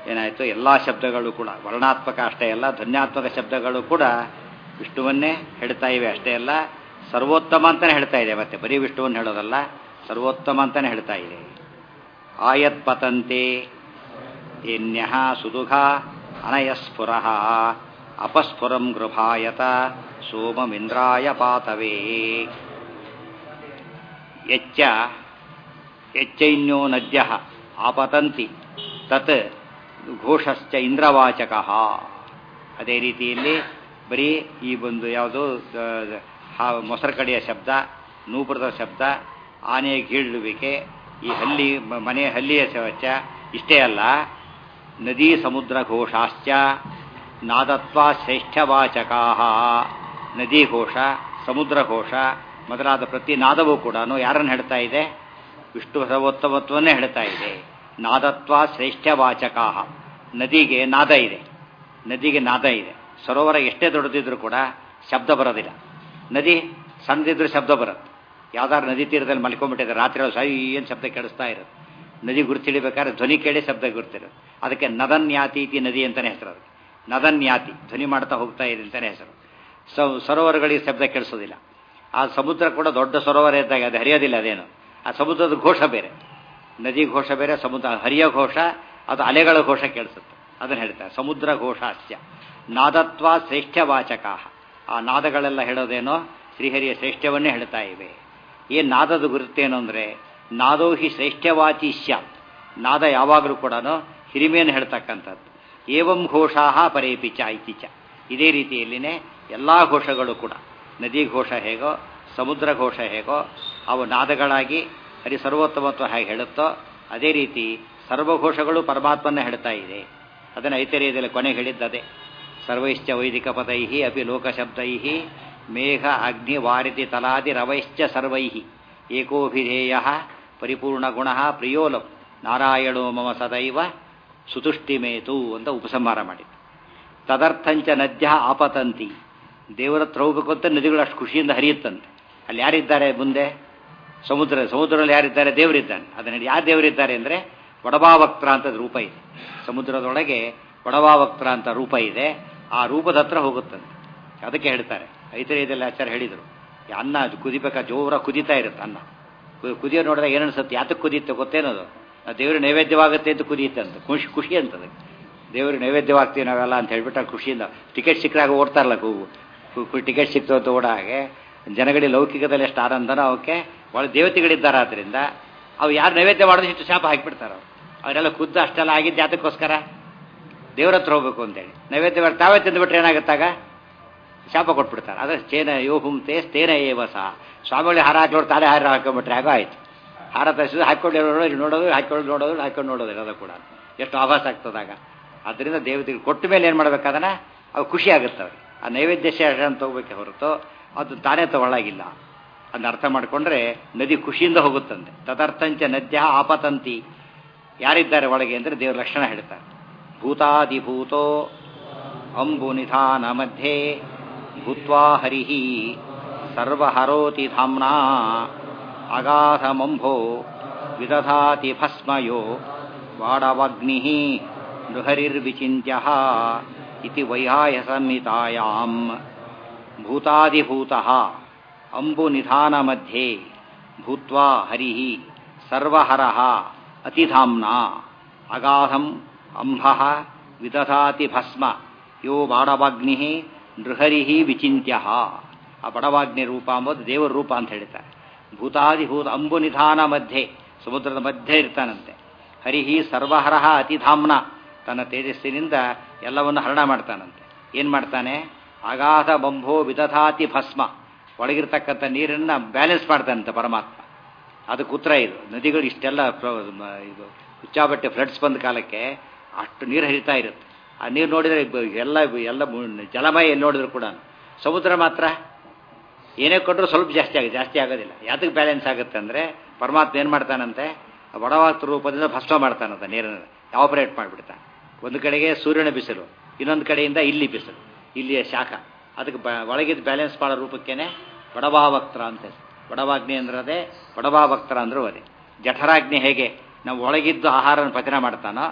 ಏನಾಯಿತು ಎಲ್ಲ ಶಬ್ದಗಳು ಕೂಡ ವರ್ಣಾತ್ಮಕ ಅಷ್ಟೇ ಅಲ್ಲ ಧ್ವನ್ಯಾತ್ಮಕ ಶಬ್ದಗಳು ಕೂಡ ವಿಷ್ಣುವನ್ನೇ ಹೇಳ್ತಾ ಇವೆ ಅಷ್ಟೇ ಅಲ್ಲ ಸರ್ವೋತ್ತಮ ಅಂತಲೇ ಹೇಳ್ತಾ ಇದೆ ಮತ್ತೆ ಬರೀ ವಿಷ್ಣುವನ್ನು ಹೇಳೋದಲ್ಲ ಸರ್ವೋತ್ತಮ ಅಂತಲೇ ಹೇಳ್ತಾ ಇದೆ ಆಯತ್ ಪತಂತೆ ಏನ್ಯ ಸುದುಘ ಅನಯಸ್ಫುರ ಅಪಸ್ಫುರಂ ಗೃಭಾಯತ ಸೋಮಮಿಂದ್ರಾಯ ಪಾತವೇ ಯಚ್ಚ ಯಚ್ಚೈನ್ಯೋ ನದ್ಯ ಆಪತಂತಿ ತತ್ ಘೋಷಶ್ಚ ಇಂದ್ರವಾಚಕ ಅದೇ ರೀತಿಯಲ್ಲಿ ಬರೀ ಈ ಒಂದು ಯಾವುದು ಮೊಸರು ಕಡೆಯ ಶಬ್ದ ನೂಪುರದ ಶಬ್ದ ಆನೆ ಗೀಳುವಿಕೆ ಈ ಹಲ್ಲಿ ಮ- ಮನೆ ಹಲ್ಲಿಯ ಶವಚ ಇಷ್ಟೇ ಅಲ್ಲ ನದಿ ಸಮುದ್ರ ಘೋಷಾಶ್ಚ ನಾದತ್ವ ಶ್ರೇಷ್ಠವಾಚಕಾ ನದಿ ಘೋಷ ಸಮುದ್ರ ಘೋಷ ಮೊದಲಾದ ಪ್ರತಿ ನಾದವೂ ಕೂಡ ಯಾರನ್ನು ಹೇಳ್ತಾ ಇದೆ ವಿಷ್ಣು ಸರ್ವೋತ್ತಮತ್ವನ್ನೇ ಹೇಳ್ತಾ ಇದೆ ನಾದತ್ವ ಶ್ರೇಷ್ಠವಾಚಕಾ ನದಿಗೆ ನಾದ ಇದೆ ನದಿಗೆ ನಾದ ಇದೆ ಸರೋವರ ಎಷ್ಟೇ ದೊಡ್ಡದಿದ್ರೂ ಕೂಡ ಶಬ್ದ ಬರೋದಿಲ್ಲ ನದಿ ಸಣ್ಣದಿದ್ರೂ ಶಬ್ದ ಬರುತ್ತೆ ಯಾವ್ದಾದ್ರು ನದಿ ತೀರದಲ್ಲಿ ಮಲ್ಕೊಂಡ್ಬಿಟ್ಟಿದೆ ರಾತ್ರಿ ಸೈ ಏನು ಶಬ್ದ ಕೇಳಿಸ್ತಾ ಇರುತ್ತೆ ನದಿ ಗುರುತಿಡಿಬೇಕಾದ್ರೆ ಧ್ವನಿ ಕೇಳಿ ಶಬ್ದ ಗುರುತಿರೋದು ಅದಕ್ಕೆ ನದನ್ಯಾತಿ ಇತಿ ನದಿ ಅಂತಲೇ ಹೆಸರು ಅದಕ್ಕೆ ನದನ್ಯಾತಿ ಧ್ವನಿ ಮಾಡ್ತಾ ಹೋಗ್ತಾ ಇದೆ ಅಂತಲೇ ಹೆಸರು ಸ ಸರೋವರಗಳಿಗೆ ಶಬ್ದ ಕೇಳಿಸೋದಿಲ್ಲ ಆ ಸಮುದ್ರ ಕೂಡ ದೊಡ್ಡ ಸರೋವರ ಇದ್ದಾಗ ಅದು ಹರಿಯೋದಿಲ್ಲ ಅದೇನು ಆ ಸಮುದ್ರದ ಘೋಷ ಬೇರೆ ನದಿ ಘೋಷ ಬೇರೆ ಸಮುದ್ರ ಹರಿಯ ಘೋಷ ಅದು ಅಲೆಗಳ ಘೋಷ ಕೇಳಿಸುತ್ತೆ ಅದನ್ನು ಹೇಳ್ತಾರೆ ಸಮುದ್ರ ಘೋಷ ಅಸ್ಯ ನಾದತ್ವ ಶ್ರೇಷ್ಠವಾಚಕ ಆ ನಾದಗಳೆಲ್ಲ ಹೇಳೋದೇನೋ ಶ್ರೀಹರಿಯ ಶ್ರೇಷ್ಠವನ್ನೇ ಹೇಳ್ತಾ ಇವೆ ಏನು ನಾದದ ಗುರುತೇನು ಅಂದರೆ ನಾದೋ ಹಿ ಶ್ರೇಷ್ಠವಾಚಿ ಸ್ಯಾತ್ ನಾದ ಯಾವಾಗಲೂ ಕೂಡ ಹಿರಿಮೆಯನ್ನು ಹೇಳ್ತಕ್ಕಂಥದ್ದು ಏವಂ ಘೋಷಾ ಪರೇಪಿಚ ಇತಿಚ ಇದೇ ರೀತಿಯಲ್ಲಿನೇ ಎಲ್ಲ ಘೋಷಗಳು ಕೂಡ ನದಿ ಘೋಷ ಹೇಗೋ ಸಮುದ್ರ ಘೋಷ ಹೇಗೋ ಅವು ನಾದಗಳಾಗಿ ಹರಿ ಸರ್ವೋತ್ತಮತ್ವ ಹೇಗೆ ಹೇಳುತ್ತೋ ಅದೇ ರೀತಿ ಸರ್ವಘೋಷಗಳು ಪರಮಾತ್ಮನ ಹೇಳ್ತಾ ಇದೆ ಅದನ್ನು ಐತರೇಯದಲ್ಲಿ ಕೊನೆ ಹೇಳಿದ್ದದೆ ಸರ್ವೈಶ್ಚ ವೈದಿಕ ಪದೈ ಅಪಿ ಲೋಕಶಬ್ದೈ ಮೇಘ ಅಗ್ನಿ ವಾರಿತಿ ತಲಾದಿ ರವೈಶ್ಚ ಸರ್ವೈ ಏಕೋಭಿಧೇಯ ಪರಿಪೂರ್ಣ ಗುಣ ಪ್ರಿಯೋಲಂ ನಾರಾಯಣೋ ಮಮ ಸದೈವ ಸುತುಷ್ಟಿಮೇತು ಅಂತ ಉಪಸಂಹಾರ ಮಾಡಿದ್ದು ತದರ್ಥಂಚ ನದ್ಯ ಆಪತಂತಿ ದೇವರ ಹತ್ರ ಹೋಗ್ಬೇಕು ಅಂತ ನದಿಗಳು ಅಷ್ಟು ಖುಷಿಯಿಂದ ಹರಿಯುತ್ತಂತೆ ಅಲ್ಲಿ ಯಾರಿದ್ದಾರೆ ಮುಂದೆ ಸಮುದ್ರ ಸಮುದ್ರದಲ್ಲಿ ಯಾರಿದ್ದಾರೆ ದೇವರಿದ್ದಾನೆ ಅದನ್ನ ಯಾರು ದೇವರಿದ್ದಾರೆ ಅಂದರೆ ಒಡಬಾವಕ್ತ್ರ ಅಂತ ರೂಪ ಇದೆ ಸಮುದ್ರದೊಳಗೆ ಒಡಬಾವಕ್ತ್ರ ಅಂತ ರೂಪ ಇದೆ ಆ ರೂಪದ ಹತ್ರ ಹೋಗುತ್ತಂತೆ ಅದಕ್ಕೆ ಹೇಳ್ತಾರೆ ಐತರೇಯದಲ್ಲಿ ಆಚಾರ್ಯ ಹೇಳಿದರು ಈ ಅನ್ನ ಅದು ಕುದಿಬೇಕಾ ಜೋರ ಕುದಿತಾ ಇರುತ್ತೆ ಅನ್ನ ಕು- ಕುದಿಯೋ ನೋಡಿದಾಗ ಏನನ್ಸುತ್ತೆ ಯಾತಕ್ಕೆ ಕುದಿಯುತ್ತೆ ಗೊತ್ತೇನದು ದೇವರು ನೈವೇದ್ಯವಾಗುತ್ತೆ ಅಂತ ಕುದಿಯುತ್ತೆ ಅಂತ ಖುಷಿ ಖುಷಿ ಅಂತದೆ ದೇವರು ನೈವೇದ್ಯವಾಗ್ತೀವಿ ನಾವೆಲ್ಲ ಅಂತ ಹೇಳ್ಬಿಟ್ಟು ಆ ಖುಷಿಯಿಂದ ಟಿಕೆಟ್ ಸಿಕ್ಕಾಗ ಓಡ್ತಾರಲ್ಲ ಕೂಗು ಟಿಕೆಟ್ ಸಿಕ್ತು ಅಂತ ಓಡ ಹಾಗೆ ಜನಗಳಿಗೆ ಲೌಕಿಕದಲ್ಲಿ ಎಷ್ಟು ಆನಂದನೋ ಅವಕ್ಕೆ ಒಳ ದೇವತೆಗಳಿದ್ದಾರೆ ಆದ್ದರಿಂದ ಅವು ಯಾರು ನೈವೇದ್ಯ ಮಾಡೋದು ಇಷ್ಟು ಶಾಪ ಹಾಕಿಬಿಡ್ತಾರೆ ಅವ್ರು ಅವರೆಲ್ಲ ಖುದ್ದು ಅಷ್ಟೆಲ್ಲ ಆಗಿದ್ದು ಯಾತಕ್ಕೋಸ್ಕರ ದೇವ್ರ ಹತ್ರ ಹೋಗ್ಬೇಕು ಅಂತೇಳಿ ನೈವೇದ್ಯ ಮಾಡಿ ತಾವೇ ತಿಂದುಬಿಟ್ರೆ ಏನಾಗುತ್ತಾಗ ಶಾಪ ಕೊಟ್ಬಿಡ್ತಾರೆ ಅದ್ರ ಚೇನ ಯೋ ಹುಂತೆ ತೇನ ಏವ ಸಹ ಸ್ವಾಮಿಗಳು ಹಾರ ಹಾಕಿರೋರು ತಾನೇ ಹಾರ ಹಾಕೊಂಡ್ಬಿಟ್ರೆ ಆಗೋ ಆಯ್ತು ಹಾರ ತರಿಸಿದ್ರೆ ಹಾಕೊಂಡು ನೋಡೋದು ನೋಡೋದು ಹಾಕೊಂಡು ನೋಡೋದು ಹಾಕೊಂಡು ನೋಡೋದು ಇರೋದು ಕೂಡ ಎಷ್ಟು ಆಭಾಸ ಆಗ್ತದಾಗ ಅದರಿಂದ ದೇವತೆಗಳು ಕೊಟ್ಟ ಮೇಲೆ ಏನು ಮಾಡ್ಬೇಕಾದನ್ನ ಅವು ಖುಷಿ ಆಗುತ್ತೆ ಅವ್ರಿಗೆ ಆ ನೈವೇದ್ಯ ಶೇಷ ಅಂತ ಹೋಗ್ಬೇಕೆ ಹೊರತು ಅದು ತಾನೇ ತಗೊಳ್ಳಾಗಿಲ್ಲ ಅದನ್ನ ಅರ್ಥ ಮಾಡಿಕೊಂಡ್ರೆ ನದಿ ಖುಷಿಯಿಂದ ಹೋಗುತ್ತಂತೆ ತದರ್ಥಂಚ ನದ್ಯ ಆಪತಂತಿ ಯಾರಿದ್ದಾರೆ ಒಳಗೆ ಅಂದರೆ ದೇವರ ಲಕ್ಷಣ ಹೇಳ್ತಾರೆ ಭೂತಾದಿಭೂತೋ ಅಂಬು ನಿಧಾನ ಮಧ್ಯೆ ಭೂತ್ವಾ ಹರಿ ಸರ್ವಹರೋತಿ ಧಾಮ್ನಾ ಅಗಾಧಮಂಭೋ ವಿದಧಾತಿ ಭಸ್ಮಯೋ ವಾಡವಗ್ನಿ ನೃಹರಿರ್ವಿಚಿತ್ಯ ಇತಿ ವೈಹಾಯ ಸಂಹಿತಾಯಾಂ ಭೂತಾದಿಭೂತ ಅಂಬು ನಿಧಾನ ಮಧ್ಯೆ ಭೂತ್ವಾ ಹರಿ ಸರ್ವಹರ ಅತಿಧಾಮ್ನಾ ಅಗಾಧಂ ಅಂಬ ವಿದಧಾತಿ ಭಸ್ಮ ಯೋ ಬಾಡವಾಗ್ನಿ ನೃಹರಿ ವಿಚಿತ್ಯ ಆ ಬಡವಾಗ್ನಿ ರೂಪ ಅಂಬೋದು ದೇವರ ರೂಪ ಅಂತ ಹೇಳ್ತಾರೆ ಭೂತಾದಿಭೂತ ಅಂಬು ನಿಧಾನ ಮಧ್ಯೆ ಸಮುದ್ರದ ಮಧ್ಯೆ ಇರ್ತಾನಂತೆ ಹರಿಹಿ ಸರ್ವಹರ ಅತಿಧಾಮ್ನ ತನ್ನ ತೇಜಸ್ಸಿನಿಂದ ಎಲ್ಲವನ್ನು ಹರಣ ಮಾಡ್ತಾನಂತೆ ಏನು ಮಾಡ್ತಾನೆ ಅಗಾಧ ಬಂಭೋ ವಿದಧಾತಿ ಭಸ್ಮ ಒಳಗಿರ್ತಕ್ಕಂಥ ನೀರನ್ನು ಬ್ಯಾಲೆನ್ಸ್ ಮಾಡ್ತಾನಂತೆ ಪರಮಾತ್ಮ ಅದಕ್ಕೆ ಉತ್ತರ ಇದು ನದಿಗಳು ಇಷ್ಟೆಲ್ಲ ಪ್ರ- ಮ- ಇದು ಹುಚ್ಚಾಬಟ್ಟೆ ಫ್ಲಡ್ಸ್ ಬಂದ ಕಾಲಕ್ಕೆ ಅಷ್ಟು ನೀರು ಹರಿತಾ ಇರುತ್ತೆ ಆ ನೀರು ನೋಡಿದರೆ ಬ- ಎಲ್ಲ ಎಲ್ಲ ಮು- ಜಲಮಯ ಎಲ್ಲಿ ನೋಡಿದ್ರು ಕೂಡ ಸಮುದ್ರ ಮಾತ್ರ ಏನೇ ಕೊಟ್ಟರು ಸ್ವಲ್ಪ ಜಾಸ್ತಿ ಆಗುತ್ತೆ ಜಾಸ್ತಿ ಆಗೋದಿಲ್ಲ ಯಾತಕ್ಕೆ ಬ್ಯಾಲೆನ್ಸ್ ಆಗುತ್ತೆ ಅಂದರೆ ಪರಮಾತ್ಮ ಏನು ಮಾಡ್ತಾನಂತೆ ಆ ಬಡವಾಕ್ತ ರೂಪದಿಂದ ಭಸ್ಮ ಮಾಡ್ತಾನಂತೆ ನೀರನ್ನು ಆಪರೇಟ್ ಮಾಡಿಬಿಡ್ತಾನೆ ಒಂದು ಕಡೆಗೆ ಸೂರ್ಯನ ಬಿಸಿಲು ಇನ್ನೊಂದು ಕಡೆಯಿಂದ ಇಲ್ಲಿ ಬಿಸಿಲು ಇಲ್ಲಿಯ ಶಾಖ ಅದಕ್ಕೆ ಬ ಒಳಗಿದ್ದು ಬ್ಯಾಲೆನ್ಸ್ ಮಾಡೋ ರೂಪಕ್ಕೇನೆ ಬಡಭಾವಕ್ತರ ಅಂತ ಹೆಸರು. ಬಡವಾಗ್ನಿ ಅಂದ್ರದೇ ಬಡಭಾವಕ್ತರ ಅಂದ್ರೂ ಅದೇ ಜಠರಾಗ್ನಿ ಹೇಗೆ ನಾವು ಒಳಗಿದ್ದು ಆಹಾರನ ಪಚನ ಮಾಡ್ತಾನೋ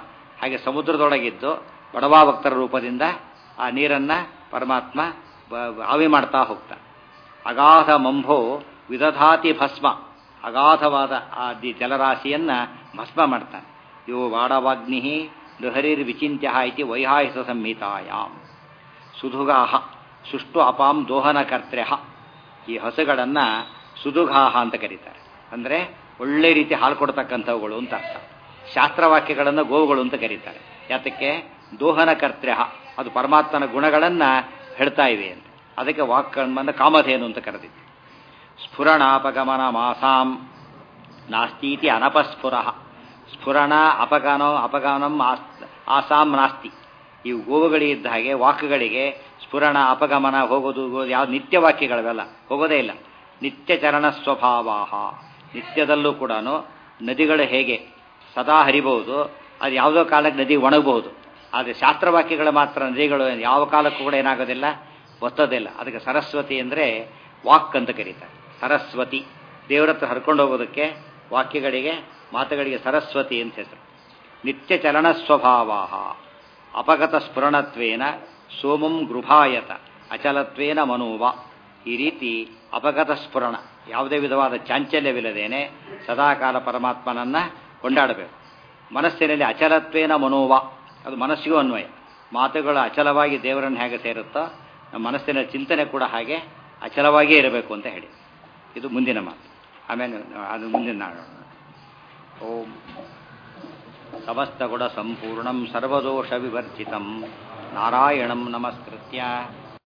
ಹಾಗೆ ಸಮುದ್ರದೊಳಗಿದ್ದು ಬಡವಾ ಭಕ್ತರ ರೂಪದಿಂದ ಆ ನೀರನ್ನು ಪರಮಾತ್ಮ ಬ- ಬ- ಆವಿ ಮಾಡ್ತಾ ಹೋಗ್ತಾನೆ ಅಗಾಧ ಮಂಭೋ ವಿದಧಾತಿ ಭಸ್ಮ ಅಗಾಧವಾದ ಆ ದಿ ಜಲರಾಶಿಯನ್ನ ಭಸ್ಮ ಮಾಡ್ತಾನೆ ಇವು ವಾಡವಾಗ್ನಿ ಲಹರಿರ್ ವಿಚಿತ್ಯ ಇತಿ ವೈಹಾಹಿಸ ಸಂಹಿತಾಯಾಮ್ ಸುಧುಗಾಹ ಸುಷ್ಟು ಅಪಾಂ ದೋಹನ ಕರ್ತ್ರ್ಯ ಈ ಹಸುಗಳನ್ನು ಸುಧುಗಾಹ ಅಂತ ಕರೀತಾರೆ ಅಂದರೆ ಒಳ್ಳೆ ರೀತಿ ಹಾಲು ಕೊಡ್ತಕ್ಕಂಥವುಗಳು ಅಂತ ಅರ್ಥ ಶಾಸ್ತ್ರವಾಕ್ಯಗಳನ್ನು ಗೋವುಗಳು ಅಂತ ಕರೀತಾರೆ ಯಾತಕ್ಕೆ ದೋಹನ ಕರ್ತ್ರ್ಯ ಅದು ಪರಮಾತ್ಮನ ಗುಣಗಳನ್ನು ಹೇಳ್ತಾ ಇವೆ ಅಂತ ಅದಕ್ಕೆ ವಾಕ್ಕನ್ಮಂದ ಕಾಮಧೇನು ಅಂತ ಕರೆದಿತ್ತು ಸ್ಫುರಣಾಪಗಮನ ಮಾಸಾಂ ನಾಸ್ತೀತಿ ಅನಪಸ್ಫುರ ಸ್ಫುರಣ ಅಪಗನೋ ಅಪಗಮನಂ ಆಸ್- ಆಸಾಂ ನಾಸ್ತಿ ಇವು ಗೋವುಗಳಿದ್ದ ಹಾಗೆ ವಾಕ್ಗಳಿಗೆ ಸ್ಫುರಣ ಅಪಗಮನ ಹೋಗೋದು ಹೋಗೋದು ಯಾವ ನಿತ್ಯ ವಾಕ್ಯಗಳವೆಲ್ಲ ಹೋಗೋದೇ ಇಲ್ಲ ನಿತ್ಯ ಚರಣ ಸ್ವಭಾವಾಹ ನಿತ್ಯದಲ್ಲೂ ಕೂಡ ನದಿಗಳು ಹೇಗೆ ಸದಾ ಹರಿಬಹುದು ಅದು ಯಾವುದೋ ಕಾಲಕ್ಕೆ ನದಿ ಒಣಗಬಹುದು ಆದರೆ ಶಾಸ್ತ್ರವಾಕ್ಯಗಳು ಮಾತ್ರ ನದಿಗಳು ಯಾವ ಕಾಲಕ್ಕೂ ಕೂಡ ಏನಾಗೋದಿಲ್ಲ ಒತ್ತೋದಿಲ್ಲ ಅದಕ್ಕೆ ಸರಸ್ವತಿ ಅಂದರೆ ವಾಕ್ ಅಂತ ಕರೀತಾರೆ ಸರಸ್ವತಿ ದೇವರ ಹತ್ರ ಹರ್ಕೊಂಡು ಹೋಗೋದಕ್ಕೆ ವಾಕ್ಯಗಳಿಗೆ ಮಾತುಗಳಿಗೆ ಸರಸ್ವತಿ ಅಂತ ಹೆಸರು ನಿತ್ಯ ಚಲನ ಸ್ವಭಾವ ಅಪಗತ ಸ್ಫುರಣತ್ವೇನ ಸೋಮಂ ಗೃಭಾಯತ ಅಚಲತ್ವೇನ ಮನೋವ ಈ ರೀತಿ ಅಪಗತ ಸ್ಫುರಣ ಯಾವುದೇ ವಿಧವಾದ ಚಾಂಚಲ್ಯವಿಲ್ಲದೇನೆ ಸದಾಕಾಲ ಪರಮಾತ್ಮನನ್ನ ಕೊಂಡಾಡಬೇಕು ಮನಸ್ಸಿನಲ್ಲಿ ಅಚಲತ್ವೇನ ಮನೋವ ಅದು ಮನಸ್ಸಿಗೂ ಅನ್ವಯ ಮಾತುಗಳು ಅಚಲವಾಗಿ ದೇವರನ್ನು ಹೇಗೆ ಸೇರುತ್ತೋ ನಮ್ಮ ಮನಸ್ಸಿನ ಚಿಂತನೆ ಕೂಡ ಹಾಗೆ ಅಚಲವಾಗಿಯೇ ಇರಬೇಕು ಅಂತ ಹೇಳಿ ಇದು ಮುಂದಿನ ಮಾತು ಆಮೇಲೆ ಅದು ಮುಂದಿನ ನಾಡೋಣ ಓಂ ಸಮಸ್ತಗುಣ ಸಂಪೂರ್ಣಂ ಸರ್ವದೋಷ ವಿವರ್ಜಿತಂ ನಾರಾಯಣಂ ನಮಸ್ಕೃತ್ಯ